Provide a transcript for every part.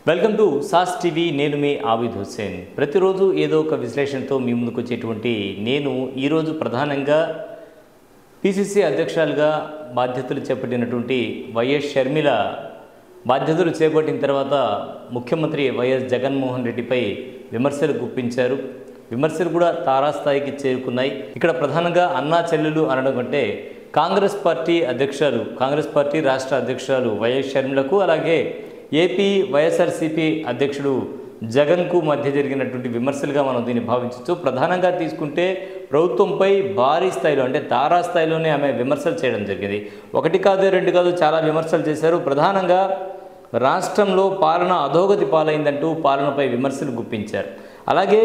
welcome to sauce TV నేను మీ ఆవిద్ హుస్సేన్ ప్రతిరోజు ఏదో ఒక విశ్లేషణతో మీ ముందుకు వచ్చేటువంటి నేను ఈరోజు ప్రధానంగా పిసిసి అధ్యక్షురాలుగా బాధ్యతలు చేపట్టినటువంటి వైఎస్ షర్మిల బాధ్యతలు చేపట్టిన తర్వాత ముఖ్యమంత్రి వైఎస్ జగన్మోహన్ రెడ్డిపై విమర్శలు గుప్పించారు విమర్శలు కూడా తారాస్థాయికి చేరుకున్నాయి ఇక్కడ ప్రధానంగా అన్నా చెల్లెలు అనడం కంటే కాంగ్రెస్ పార్టీ అధ్యక్షురాలు కాంగ్రెస్ పార్టీ రాష్ట్ర అధ్యక్షురాలు వైఎస్ షర్మిలకు అలాగే ఏపీ వైఎస్ఆర్సీపీ అధ్యక్షుడు జగన్కు మధ్య జరిగినటువంటి విమర్శలుగా మనం దీన్ని భావించవచ్చు ప్రధానంగా తీసుకుంటే ప్రభుత్వంపై భారీ స్థాయిలో అంటే తారా స్థాయిలోనే ఆమె విమర్శలు చేయడం జరిగింది ఒకటి కాదు రెండు కాదు చాలా విమర్శలు చేశారు ప్రధానంగా రాష్ట్రంలో పాలన అధోగతి పాలైందంటూ పాలనపై విమర్శలు గుప్పించారు అలాగే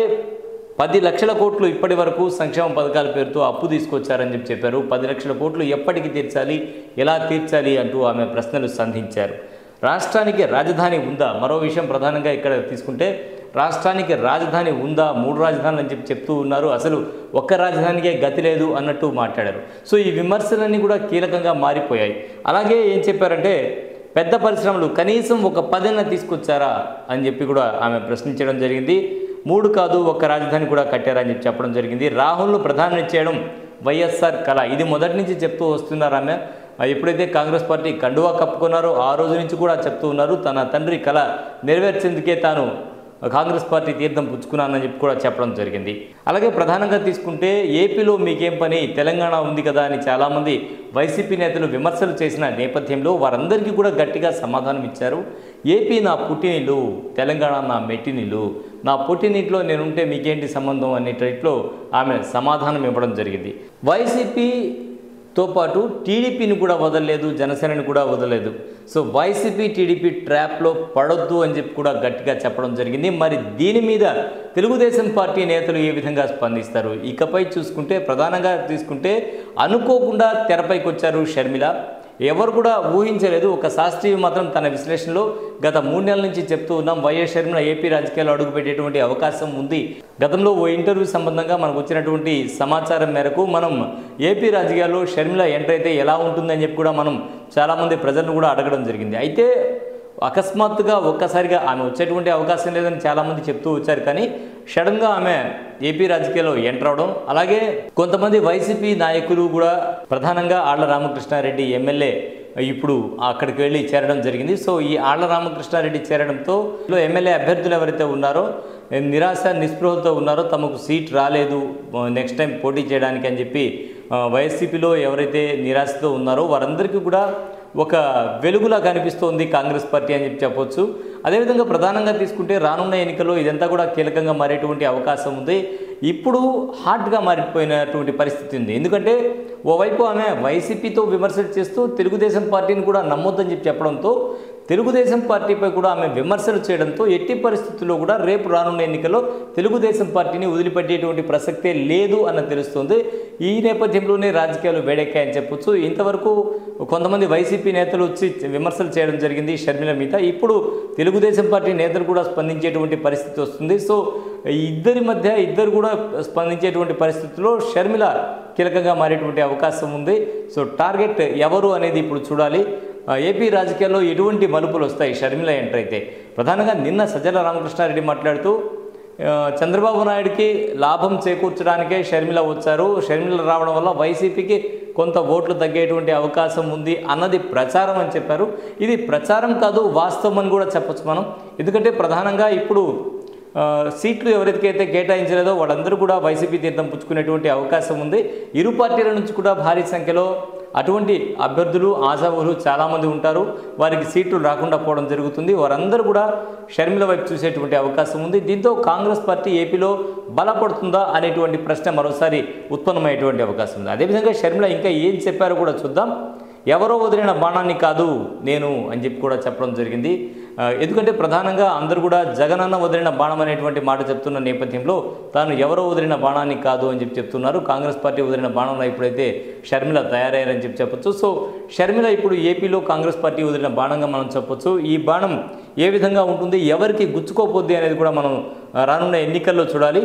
పది లక్షల కోట్లు ఇప్పటి వరకు సంక్షేమ పథకాల పేరుతో అప్పు తీసుకొచ్చారని చెప్పి చెప్పారు పది లక్షల కోట్లు ఎప్పటికి తీర్చాలి ఎలా తీర్చాలి అంటూ ఆమె ప్రశ్నలు సంధించారు రాష్ట్రానికి రాజధాని ఉందా మరో విషయం ప్రధానంగా ఇక్కడ తీసుకుంటే రాష్ట్రానికి రాజధాని ఉందా మూడు రాజధానులు అని చెప్పి చెప్తూ ఉన్నారు అసలు ఒక్క రాజధానికే గతి లేదు అన్నట్టు మాట్లాడారు సో ఈ విమర్శలన్నీ కూడా కీలకంగా మారిపోయాయి అలాగే ఏం చెప్పారంటే పెద్ద పరిశ్రమలు కనీసం ఒక పదన్న తీసుకొచ్చారా అని చెప్పి కూడా ఆమె ప్రశ్నించడం జరిగింది మూడు కాదు ఒక్క రాజధాని కూడా కట్టారని చెప్పి చెప్పడం జరిగింది రాహుల్ను ప్రధాని చేయడం వైఎస్ఆర్ కళ ఇది మొదటి నుంచి చెప్తూ వస్తున్నారు ఆమె ఆ, ఎప్పుడైతే కాంగ్రెస్ పార్టీ కండువా కప్పుకున్నారో ఆ రోజు నుంచి కూడా చెప్తూ ఉన్నారు తన తండ్రి కళ నెరవేర్చేందుకే తాను కాంగ్రెస్ పార్టీ తీర్థం పుచ్చుకున్నానని చెప్పి కూడా చెప్పడం జరిగింది అలాగే ప్రధానంగా తీసుకుంటే ఏపీలో మీకేం పని తెలంగాణ ఉంది కదా అని చాలామంది వైసీపీ నేతలు విమర్శలు చేసిన నేపథ్యంలో వారందరికీ కూడా గట్టిగా సమాధానం ఇచ్చారు ఏపీ నా పుట్టినిల్లు తెలంగాణ నా మెట్టినిల్లు నా పుట్టినింట్లో నేనుంటే మీకేంటి సంబంధం అనే టైట్లో ఆమె సమాధానం ఇవ్వడం జరిగింది వైసీపీ తో పాటు టీడీపీని కూడా వదలలేదు జనసేనని కూడా వదలలేదు సో వైసీపీ టీడీపీ ట్రాప్లో పడొద్దు అని చెప్పి కూడా గట్టిగా చెప్పడం జరిగింది మరి దీని మీద తెలుగుదేశం పార్టీ నేతలు ఏ విధంగా స్పందిస్తారు ఇకపై చూసుకుంటే ప్రధానంగా తీసుకుంటే అనుకోకుండా తెరపైకి వచ్చారు షర్మిల ఎవరు కూడా ఊహించలేదు ఒక శాస్త్రీయ మాత్రం తన విశ్లేషణలో గత మూడు నెలల నుంచి చెప్తూ ఉన్నాం వైఎస్ షర్మిల ఏపీ రాజకీయాల్లో అడుగుపెట్టేటువంటి అవకాశం ఉంది గతంలో ఓ ఇంటర్వ్యూ సంబంధంగా మనకు వచ్చినటువంటి సమాచారం మేరకు మనం ఏపీ రాజకీయాల్లో షర్మిల ఎంటర్ అయితే ఎలా ఉంటుందని చెప్పి కూడా మనం చాలామంది ప్రజలను కూడా అడగడం జరిగింది అయితే అకస్మాత్తుగా ఒక్కసారిగా ఆమె వచ్చేటువంటి అవకాశం లేదని చాలామంది చెప్తూ వచ్చారు కానీ సడన్గా ఆమె ఏపీ రాజకీయాల్లో ఎంటర్ అవడం అలాగే కొంతమంది వైసీపీ నాయకులు కూడా ప్రధానంగా ఆళ్ల రామకృష్ణారెడ్డి ఎమ్మెల్యే ఇప్పుడు అక్కడికి వెళ్ళి చేరడం జరిగింది సో ఈ ఆళ్ల రామకృష్ణారెడ్డి చేరడంతో ఇందులో ఎమ్మెల్యే అభ్యర్థులు ఎవరైతే ఉన్నారో నిరాశ నిస్పృహతో ఉన్నారో తమకు సీట్ రాలేదు నెక్స్ట్ టైం పోటీ చేయడానికి అని చెప్పి ఆ, వైసీపీలో ఎవరైతే నిరాశతో ఉన్నారో వారందరికీ కూడా ఒక వెలుగులా కనిపిస్తోంది కాంగ్రెస్ పార్టీ అని చెప్పి చెప్పొచ్చు అదేవిధంగా ప్రధానంగా తీసుకుంటే రానున్న ఎన్నికల్లో ఇదంతా కూడా కీలకంగా మారేటువంటి అవకాశం ఉంది ఇప్పుడు హాట్గా మారిపోయినటువంటి పరిస్థితి ఉంది ఎందుకంటే ఓవైపు ఆమె వైసీపీతో విమర్శలు చేస్తూ తెలుగుదేశం పార్టీని కూడా నమ్మొద్దని చెప్పి చెప్పడంతో తెలుగుదేశం పార్టీపై కూడా ఆమె విమర్శలు చేయడంతో ఎట్టి పరిస్థితుల్లో కూడా రేపు రానున్న ఎన్నికల్లో తెలుగుదేశం పార్టీని వదిలిపెట్టేటువంటి ప్రసక్తే లేదు అన్న తెలుస్తుంది ఈ నేపథ్యంలోనే రాజకీయాలు వేడెక్కాయని చెప్పొచ్చు ఇంతవరకు కొంతమంది వైసీపీ నేతలు వచ్చి విమర్శలు చేయడం జరిగింది షర్మిల మీద ఇప్పుడు తెలుగుదేశం పార్టీ నేతలు కూడా స్పందించేటువంటి పరిస్థితి వస్తుంది సో ఈ ఇద్దరి మధ్య ఇద్దరు కూడా స్పందించేటువంటి పరిస్థితుల్లో షర్మిల కీలకంగా మారేటువంటి అవకాశం ఉంది సో టార్గెట్ ఎవరు అనేది ఇప్పుడు చూడాలి ఆ, ఏపీ రాజకీయాల్లో ఎటువంటి మలుపులు వస్తాయి షర్మిల ఎంటర్ అయితే ప్రధానంగా నిన్న సజ్జల రామకృష్ణారెడ్డి మాట్లాడుతూ ఆ, చంద్రబాబు నాయుడికి లాభం చేకూర్చడానికే షర్మిల వచ్చారు షర్మిల రావడం వల్ల వైసీపీకి కొంత ఓట్లు తగ్గేటువంటి అవకాశం ఉంది అన్నది ప్రచారం అని చెప్పారు ఇది ప్రచారం కాదు వాస్తవం అని కూడా చెప్పొచ్చు మనం ఎందుకంటే ప్రధానంగా ఇప్పుడు ఆ, సీట్లు ఎవరికైతే కేటాయించలేదో వాళ్ళందరూ కూడా వైసీపీ తీర్థం పుచ్చుకునేటువంటి అవకాశం ఉంది ఇరు పార్టీల నుంచి కూడా భారీ సంఖ్యలో అటువంటి అభ్యర్థులు ఆశావులు చాలామంది ఉంటారు వారికి సీట్లు రాకుండా పోవడం జరుగుతుంది వారందరూ కూడా షర్మిల వైపు చూసేటువంటి అవకాశం ఉంది దీంతో కాంగ్రెస్ పార్టీ ఏపీలో బలపడుతుందా అనేటువంటి ప్రశ్న మరోసారి ఉత్పన్నమయ్యేటువంటి అవకాశం ఉంది అదేవిధంగా షర్మిల ఇంకా ఏం చెప్పారో కూడా చూద్దాం ఎవరో వదిలిన బాణాన్ని కాదు నేను అని చెప్పి కూడా చెప్పడం జరిగింది ఆ, ఎందుకంటే ప్రధానంగా అందరూ కూడా జగనన్న వదిలిన బాణం అనేటువంటి మాట చెప్తున్న నేపథ్యంలో తాను ఎవరో వదిలిన బాణాన్ని కాదు అని చెప్పి చెప్తున్నారు కాంగ్రెస్ పార్టీ వదిలిన బాణంలో ఇప్పుడైతే షర్మిల తయారయ్యారని చెప్పి చెప్పొచ్చు సో షర్మిల ఇప్పుడు ఏపీలో కాంగ్రెస్ పార్టీ వదిలిన బాణంగా మనం చెప్పొచ్చు ఈ బాణం ఏ విధంగా ఉంటుంది ఎవరికి గుచ్చుకోపోద్ది అనేది కూడా మనం ఆ, రానున్న ఎన్నికల్లో చూడాలి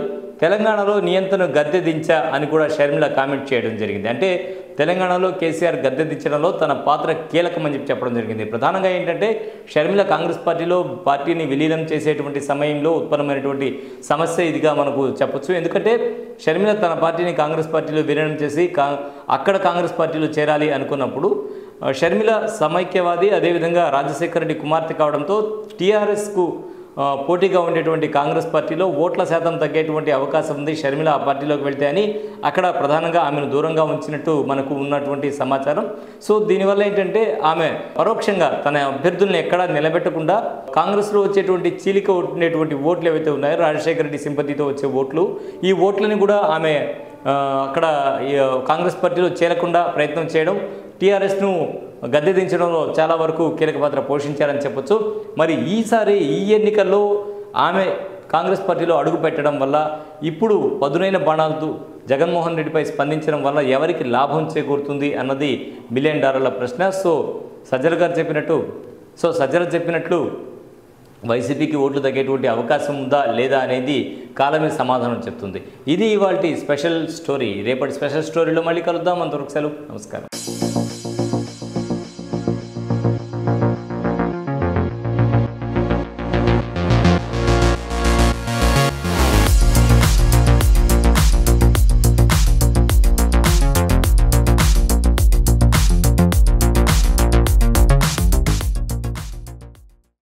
తెలంగాణలో నియంత్రణ గద్దె దించా అని కూడా షర్మిల కామెంట్ చేయడం జరిగింది అంటే తెలంగాణలో కేసీఆర్ గద్దె దించడంలో తన పాత్ర కీలకమని చెప్పి చెప్పడం జరిగింది ప్రధానంగా ఏంటంటే షర్మిల కాంగ్రెస్ పార్టీలో పార్టీని విలీనం చేసేటువంటి సమయంలో ఉత్పన్నమైనటువంటి సమస్య ఇదిగా మనకు చెప్పొచ్చు ఎందుకంటే షర్మిల తన పార్టీని కాంగ్రెస్ పార్టీలో విలీనం చేసి కా అక్కడ కాంగ్రెస్ పార్టీలో చేరాలి అనుకున్నప్పుడు ఆ, షర్మిల సమైక్యవాది అదేవిధంగా రాజశేఖర రెడ్డి కుమార్తె కావడంతో టీఆర్ఎస్కు ఆ, పోటీగా ఉండేటువంటి కాంగ్రెస్ పార్టీలో ఓట్ల శాతం తగ్గేటువంటి అవకాశం ఉంది షర్మిల ఆ పార్టీలోకి వెళ్తే అని అక్కడ ప్రధానంగా ఆమెను దూరంగా ఉంచినట్టు మనకు ఉన్నటువంటి సమాచారం సో దీనివల్ల ఏంటంటే ఆమె పరోక్షంగా తన అభ్యర్థుల్ని ఎక్కడా నిలబెట్టకుండా కాంగ్రెస్లో వచ్చేటువంటి చీలిక ఉండేటువంటి ఓట్లు ఏవైతే ఉన్నాయో రాజశేఖర రెడ్డి సింపతితో వచ్చే ఓట్లు ఈ ఓట్లని కూడా ఆమె ఆ, అక్కడ ఈ, కాంగ్రెస్ పార్టీలో చేరకుండా ప్రయత్నం చేయడం టీఆర్ఎస్ను గద్దె దించడంలో చాలా వరకు కీలక పాత్ర పోషించారని చెప్పొచ్చు మరి ఈసారి ఈ ఎన్నికల్లో ఆమె కాంగ్రెస్ పార్టీలో అడుగు పెట్టడం వల్ల ఇప్పుడు పదునైన బాణాలతో జగన్మోహన్ రెడ్డిపై స్పందించడం వల్ల ఎవరికి లాభం చేకూరుతుంది అన్నది మిలియన్ డాలర్ల ప్రశ్న సో సజ్జల గారు చెప్పినట్టు సో సజ్జల చెప్పినట్లు వైసీపీకి ఓట్లు తగ్గేటువంటి అవకాశం ఉందా లేదా అనేది కాలమే సమాధానం చెప్తుంది ఇది ఇవాళ స్పెషల్ స్టోరీ రేపటి స్పెషల్ స్టోరీలో మళ్ళీ కలుద్దాం అంతవరకు సెలవు నమస్కారం